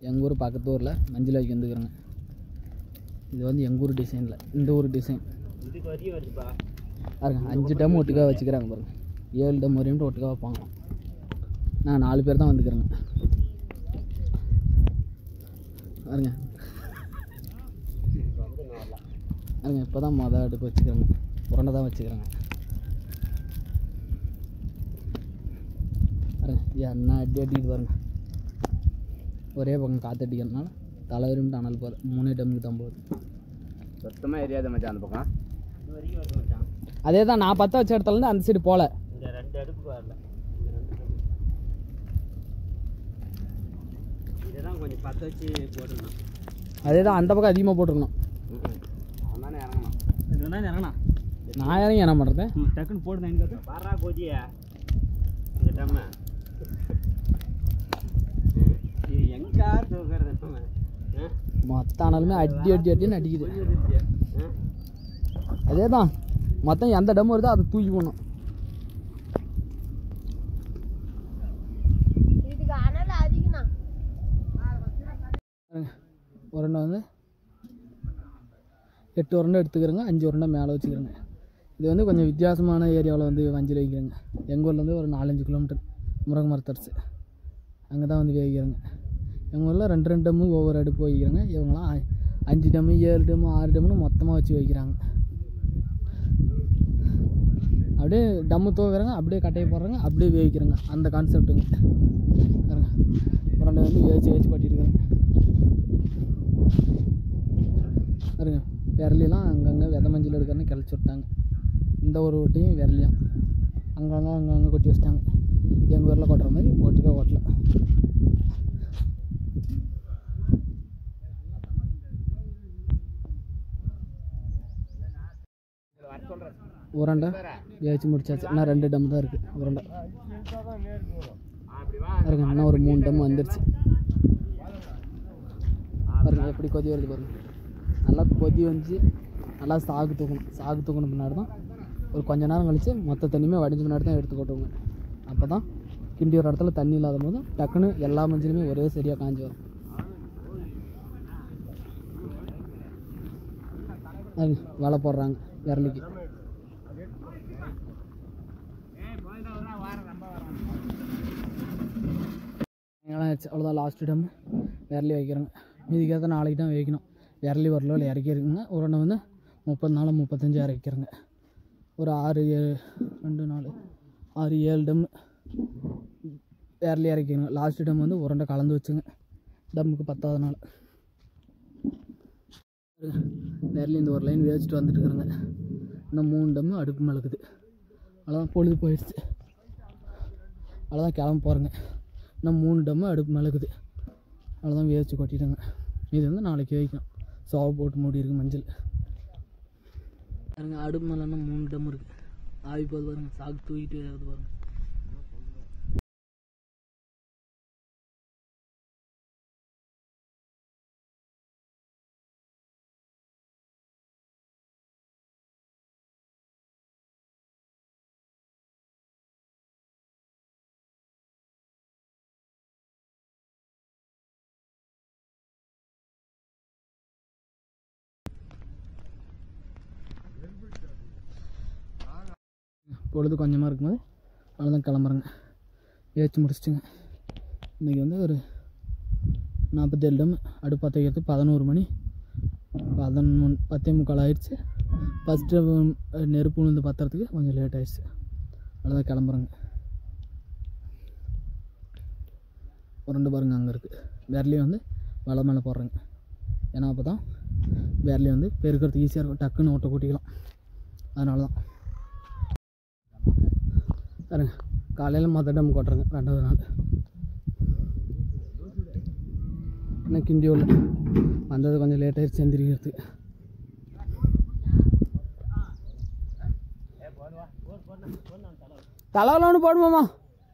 எங்கள் ஊர் பக்கத்து ஊரில் மஞ்சள் வைக்க வந்துக்கிறேங்க இது வந்து எங்கள் ஊர் டிசைனில் இந்த ஊர் டிசைன் இதுக்கு வரையும் வருதுப்பா பாருங்க அஞ்சு டம் ஒட்டுக்கா வச்சுக்கிறாங்க பாருங்க ஏழு டம் வரையும் ஒட்டுக்கா வைப்பாங்க நான் நாலு பேர் தான் வந்துக்கிறேங்க பாருங்க பாருங்க இப்போ தான் மொதல் அடுப்பு வச்சுக்கிறேங்க உருண்டை தான் வச்சுக்கிறேங்க பாருங்க என்ன அடி அடிக்குது பாருங்க ஒரே பக்கம் காற்று அடிக்கிறதுனால தலை வரையும் அனல் போகுது மூணே டம்முக்கு தான் போகுது சுத்தமாக எரியாத மச்சான் அந்த பக்கம் இது வரைக்கும் வருது மச்சான் அதே தான் நான் பற்ற வச்ச இடத்துலேருந்து அந்த சைடு போகல இந்த ரெண்டு அடுப்புக்கு வரல இந்த ரெண்டு அடுப்பு. இதுதான் கொஞ்சம் பற்ற வச்சு போட்டுருந்தோம் அதே தான் அந்த பக்கம் அதிகமாக போட்டிருக்கணும் அவன் தானே இறங்கணும் இது வேணா இறங்கண்ணா நான் இறங்கி என்ன பண்ணுறது டக்குன்னு போடுதேன் எங்க பாரா கோஜியா இந்த டம்ம இது எங்கா தூக்குறது நம்ம ஆ? மொத்த ஆனாலுமே அடி அடி அடின்னு அடிக்குது கொஞ்சம் இருந்துச்சு. ஆ? அதே தான் மொத்தம் எந்த டம் வருதோ அதை தூக்கி போடணும் இதுக்கு அனல் அதிகம்ண்ணா பாருங்க, உருண்டை வந்து எட்டு உருண்டை எடுத்துக்கிறேங்க அஞ்சு உருண்டை மேலே வச்சுக்கிறேங்க இது வந்து கொஞ்சம் வித்தியாசமான ஏரியாவில் வந்து வஞ்சில் வைக்கிறேங்க எங்கள் ஊர்லேருந்து ஒரு நாலஞ்சு கிலோமீட்டர் முருங்கை மரத்தரசு அங்கே தான் வந்து வேவிக்கிறேங்க எங்கள் ஊரில் ரெண்டு ரெண்டு டம்மு ஒவ்வொரு அடுப்பு வைக்கிறேங்க இவங்களாம் அ- அஞ்சு டம்மு ஏழு டம்மு ஆறு டம்முன்னு மொத்தமாக வச்சு வைக்கிறாங்க அப்படியே டம்மு துவைக்கிறாங்க அப்படியே கட்டையை போடுறாங்க அப்படியே வேவிக்கிறாங்க அந்த கான்செப்ட்டுங்க பாருங்க உருண்டை வந்து வேவிச்சு வேவிச்சு பட்டிருக்காங்க பாருங்க விரலிலாம் அங்கங்கே வித மஞ்சள் எடுக்கிறன்னு கிளச்சி விட்டாங்க இந்த ஒரு ஓட்டையும் விரலியும் அங்கங்கே அங்கங்கே கொட்டி வச்சிட்டாங்க எங்கள் ஊரில் கொட்டுற மாதிரி ஒட்டுக்கா கொட்டல உருண்டை வேவிச்சு முடிச்சாச்சு இன்னும் ரெண்டு டம் தான் இருக்குது உருண்டை பாருங்க இன்னும் ஒரு மூணு டம் வந்துருச்சு பாருங்க எப்படி கொதி வருது பாருங்க நல்லா கொதி வந்துச்சு நல்லா சாகு தூக்கணும் சாகு தூக்கணும் பின்னாடி தான் ஒரு கொஞ்ச நேரம் கழிச்சு மொத்த தண்ணியுமே வடிஞ்ச பின்னாடி தான் எடுத்து கொட்டுவோங்க அப்போ தான் கிண்டி ஒரு இடத்துல தண்ணி இல்லாத போது டக்குன்னு எல்லா மஞ்சளுமே ஒரே சரியாக காஞ்சி வரும் அது வலை போடுறாங்க விரலிக்கு எல்லாம் ஆயிடுச்சு அவ்வளோதான் லாஸ்ட் டைம் விரலி வைக்கிறோங்க மீதிக்காக நாளைக்கு தான் வைக்கணும் விரலி ஒரு லோல் இறக்கி இருக்குங்க உருண்டை வந்து முப்பது நாள் முப்பத்தஞ்சு இறக்கிறேங்க ஒரு ஆறு ஏழு ரெண்டு நாலு ஆறு ஏழு டம் விரலி இறக்கிங்க லாஸ்ட் டைம் வந்து உருண்டை கலந்து வச்சுங்க டம்முக்கு பத்தாவது நாள் விரலி இந்த ஒரு லைன் வேச்சிட்டு வந்துட்டு இருக்கிறேங்க இன்னும் மூணு டம்மு அடுப்பு மிளகுது அவ்வளோதான் பொழுது போயிடுச்சு அவ்வளோதான் கிளம்ப போகிறேங்க இன்னும் மூணு டம்மு அடுப்பு மிளகுது அவ்வளோதான் வேவிச்சு கொட்டிட்டேங்க இது வந்து நாளைக்கு வைக்கணும் சோவை போட்டு மூடி இருக்கு மஞ்சள் பாருங்க அடுப்பு மேலே இன்னும் மூணு டம் இருக்குது ஆவி போது பாருங்க சாக்கு தூக்கிட்டு ஏதாவது பாருங்க பொழுது கொஞ்சமாக இருக்கும்போது அவ்வளோதான் கிளம்புறேங்க ஏச்சு முடிச்சிட்டுங்க இன்றைக்கி வந்து ஒரு நாற்பத்தேழு டம் அடுப்பு பற்ற வைக்கிறதுக்கு பதினோரு மணி பதினொன்று பத்தே முக்கால் ஆயிடுச்சு ஃபஸ்ட்டு நெருப்பு விழுந்து பத்துறதுக்கு கொஞ்சம் லேட் ஆயிடுச்சு அவ்வளோதான் கிளம்புறேங்க உருண்டு பாருங்க அங்கே இருக்குது விரலையும் வந்து வலை மேலே போடுறேங்க ஏன்னா அப்போ தான் விரலையும் வந்து பெருக்கிறதுக்கு ஈஸியாக இருக்கும் டக்குன்னு ஓட்ட கூட்டிக்கலாம் அதனால தான் பாருங்க காலையில் மொத்த டம் கொட்டுறேங்க ரெண்டாவது நாள் இன்னும் கிண்டி உள்ள வந்தது கொஞ்சம் லேட் ஆயிடுச்சு எந்திரிக்கிறதுக்கு தலைவல ஒன்று போடுமாம்மா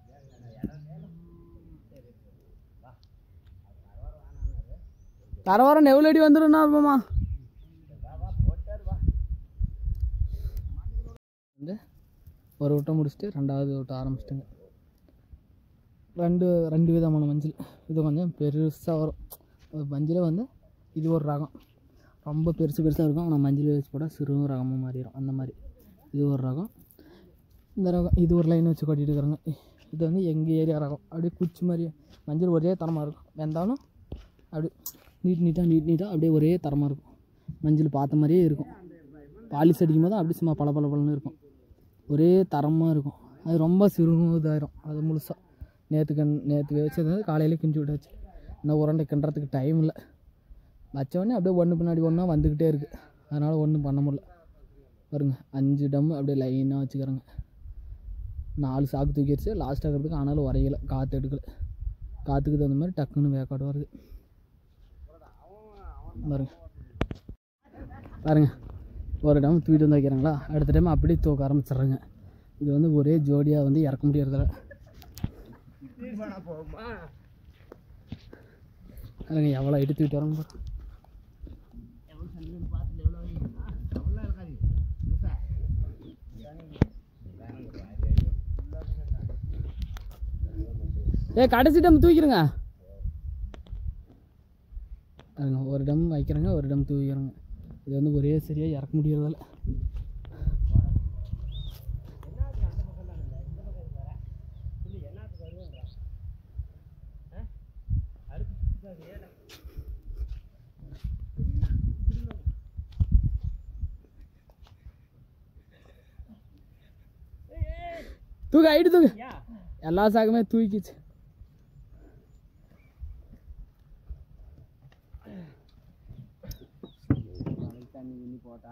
தர வாரம் நெவுலடி வந்துடும்னா இருப்போம்மா வந்து ஒரு விட்டம் முடிச்சுட்டு ரெண்டாவது விட்டம் ஆரம்பிச்சிட்டுங்க ரெண்டு ரெண்டு விதமான மஞ்சள் இது கொஞ்சம் பெருசாக வரும் அது மஞ்சளே வந்து இது ஒரு ரகம் ரொம்ப பெருசு பெருசாக இருக்கும் ஆனால் மஞ்சள் வச்சு போட்டால் சிறு ரகமாக மாறிடும் அந்த மாதிரி இது ஒரு ரகம் இந்த ரகம் இது ஒரு லைன் வச்சு கட்டிட்டு இருக்கிறாங்க இது வந்து எங்கள் ஏரியா ரகம் அப்படியே குச்சி மாதிரி மஞ்சள் ஒரே தரமாக இருக்கும் வெந்தாலும் அப்படியே நீட் நீட்டாக நீட் நீட்டாக அப்படியே ஒரே தரமாக இருக்கும் மஞ்சள் பார்த்த மாதிரியே இருக்கும் பாலிஸ் அடிக்கும் போது அப்படியே சும்மா பல பல பலன்னு இருக்கும் ஒரே தரமாக இருக்கும் அது ரொம்ப சிறு இதாயிரும் அது முழுசாக நேற்று கண் நேற்று வச்சது வந்து காலையிலே கிஞ்சி விட்டாச்சு இன்னும் உரண்டை கிண்டுறதுக்கு டைம் இல்லை வச்சோடனே அப்படியே ஒன்று பின்னாடி ஒன்றா வந்துக்கிட்டே இருக்குது அதனால் ஒன்றும் பண்ண முடியல பாருங்க அஞ்சு டம் அப்படியே லைனாக வச்சுக்கிறேங்க நாலு சாக்கு தூக்கி வச்சு லாஸ்ட் ஆகிறதுக்கு ஆனாலும் வரையல காற்று எடுக்கல காற்றுக்கு தகுந்த மாதிரி டக்குன்னு வேக்காடு வருது பாருங்க பாருங்க ஒரு டைம் தூக்கிட்டு வந்து வைக்கிறாங்களா அடுத்த டைம் அப்படியே தூக்க ஆரம்பிச்சிடுறாங்க இது வந்து ஒரே ஜோடியாக வந்து இறக்க முடியறதில்ல பாருங்க எவ்வளோ எடுத்து தூக்கிட்டு வராங்க பாருங்க ஏ கடைசி டம் தூக்கிடுங்க பாருங்க ஒரு டம் வைக்கிறேங்க ஒரு டம் தூக்கிறேங்க இது வந்து ஒரே சரியாக இறக்க முடியறதில்ல தூக்கு ஐட்டு தூக்கு எல்லா சாக்குமே தூக்கிச்சு தண்ணி கிண்ணி போட்டா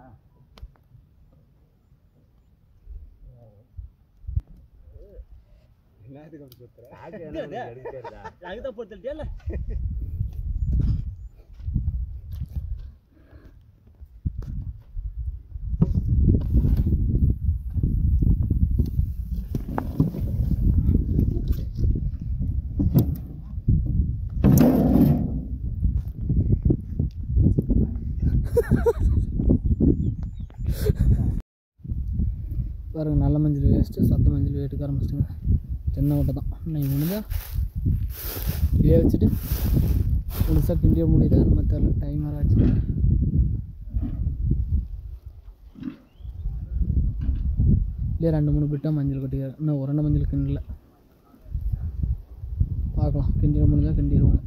சாக்கு என்ன உனக்கு எடுக்கிறதா? அதுதான் பொறுத்தல்ட்டியா இல்லை பாருங்க நல்ல மஞ்சள் வேஸ்ட்டு சத்த மஞ்சள் வேட்டுக்க ஆரம்பிச்சிட்டுங்க சின்ன ஓட்டை தான் இன்னைக்கு முடிஞ்சா இதே வச்சுட்டு முழுசாக கிண்டிய முடியுதா நம்ம தெரியல டைம் வேறு ஆச்சு இல்லையா ரெண்டு மூணு பிட்டாக மஞ்சள் கொட்டிக்கிறேன் இன்னும் ஒரு ரெண்டு மஞ்சள் கிண்டல பார்க்கலாம் கிண்டிட முடிஞ்சா கிண்டிடுவோங்க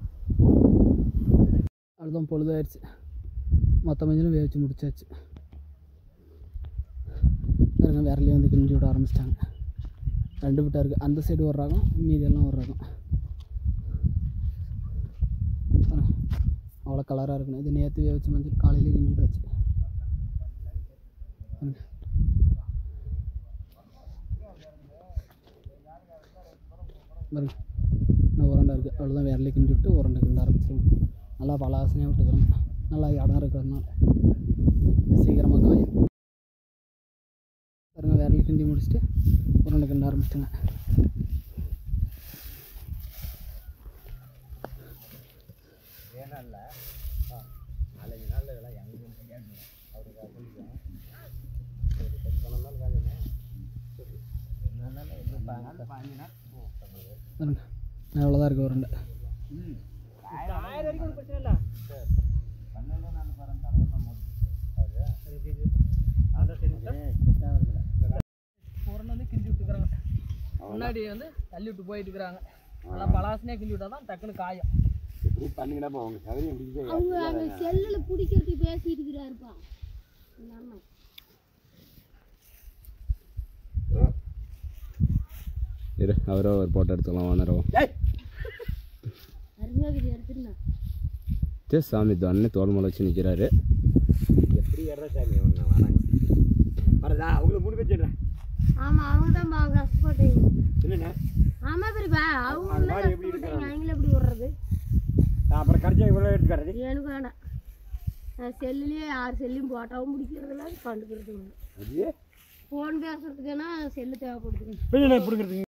அதுதான் பொழுதாயிடுச்சு மொத்த மஞ்சளும் வேவிச்சு முடிச்சாச்சு பாருங்க விரலையும் வந்து கிண்டி விட ஆரம்பிச்சிட்டாங்க ரெண்டு பிட்டா இருக்குது அந்த சைடு ஒரு ரகம் மீதியெல்லாம் ஒரு ரகம் பாருங்க அவ்வளோ கலராக இருக்கணும் இது நேற்று வேவிச்ச மஞ்சள் காலையிலே கிண்டி விட்டாச்சு பாருங்க. பாருங்க இன்னும் உரண்டை இருக்குது அவ்வளோதான் விரலையும் கிண்டி விட்டு உரண்டை கிண்ட ஆரம்பிச்சிருவோம் நல்லா பலாசனையாக விட்டுக்கிறோம் நல்லா இடம் இருக்கிறதுனால சீக்கிரமாக காயும் பாருங்க விரல் கிண்டி முடிச்சுட்டு உருண்டை கிண்ட ஆரம்பிச்சிட்டுங்க நாலஞ்சு நாள்ல இதெல்லாம் எங்க இருந்து கேட்கணும். அவருக்கு சொல்லிக்கிறேன். ஒரு பத்து பன்னெண்டு நாள் காஞ்சோமே. என்ன நாள் இது பதினாலு, பதினஞ்சு நாள். ஓ, பரவாயில்ல. பாருங்க அவ்வளோதான் இருக்குது உருண்டை ஆயிரம் வரைக்கும் ஒன்றும் பிரச்சனை இல்லை பன்னெண்டு நாள் பாருங்க, தலையெல்லாம் மூடி. அது? அதான் சரி ஏய், set ஆகுறதில்ல. உருண்டை வந்து கிண்டி விட்டுக்கிறாங்க முன்னாடி வந்து தள்ளி விட்டு போயிட்டு இருக்கிறாங்க நல்லா பலாசனையாக கிண்டி விட்டா தான் டக்குன்னு காயும் இப்படி பண்ணீங்கன்னா அப்ப அவங்க சௌகரியம் பிடிக்கவே அவங்க அந்த செல்லுல பிடிக்கிறதுக்கு பேசிட்டு இருக்கிறாருப்பா எங்க அண்ணன் இரு அவரோ ஒரு போட்டோ எடுத்துக்கலாம் வானரோ அருமையாக எடுத்துருந்தேன் சே சாமி தானே தோல் மலை வச்சு நிற்கிறாரு எப்படி ஏறா சாமி ஒன்று வேணாங்க வரதா அவங்கள மூணு பேர் சொல்கிறேன் ஆமா அவங்க தான் பாவம் கஷ்டப்பட்டீங்க என்னண்ணா ஆமா பெரியப்பா அவங்க அது எல்லாம் மாதிரி எப்படி கஷ்டப்பட்டீங்க அவங்கள எப்படி விடுறது அப்புறம் கரைச்சா இவ்வளோ எடுத்துக்காரது எனக்கு வேணாம் நான் செல்லுலயே யார் செல்லையும் போட்டாவும் பிடிக்கிறதில்ல கண்டுக்கிறது இல்லை அது ஃபோன் பேசுறதுக்குன்னா செல்லு தேவைப்படுது பிள்ளை பிடிக்கிறது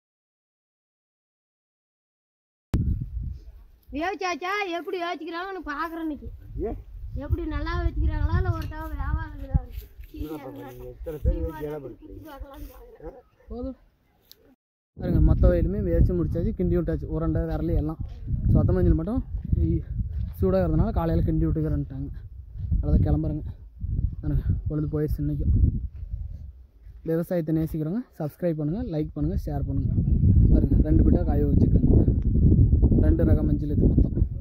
வேவிச்சாச்சா எப்படி வேவிச்சுக்கிறாங்கன்னு பார்க்குறேன் இன்னைக்கு ஏ எப்படி நல்லா வச்சுக்கிறாங்களா இல்லை ஒரு தவிர வியாபாரம் இதாக இருக்கு எத்தனை பேர் வச்சு ஏழை குத்தி பார்க்கலான்னு பார்க்குறேன் போதும் பாருங்க மொத்த வயலுமே வேச்சு முடிச்சாச்சு கிண்டி விட்டாச்சு உரண்டை விரலி எல்லாம் சொத்த மஞ்சள் மட்டும் இ- சூடாக இருக்கிறதுனால காலையில் கிண்டி விட்டுக்கிறேன்ட்டாங்க அவ்வளோதான் கிளம்புறேங்க பாருங்க பொழுது போயிடுச்சு இன்றைக்கும் விவசாயத்தை நேசிக்கிறவங்க சப்ஸ்கிரைப் பண்ணுங்கள் லைக் பண்ணுங்கள் ஷேர் பண்ணுங்கள் பாருங்கள் ரெண்டு பிட்டாக காய வச்சுக்கோங்க ரெண்டு ரக மஞ்சள் இது மொத்தம்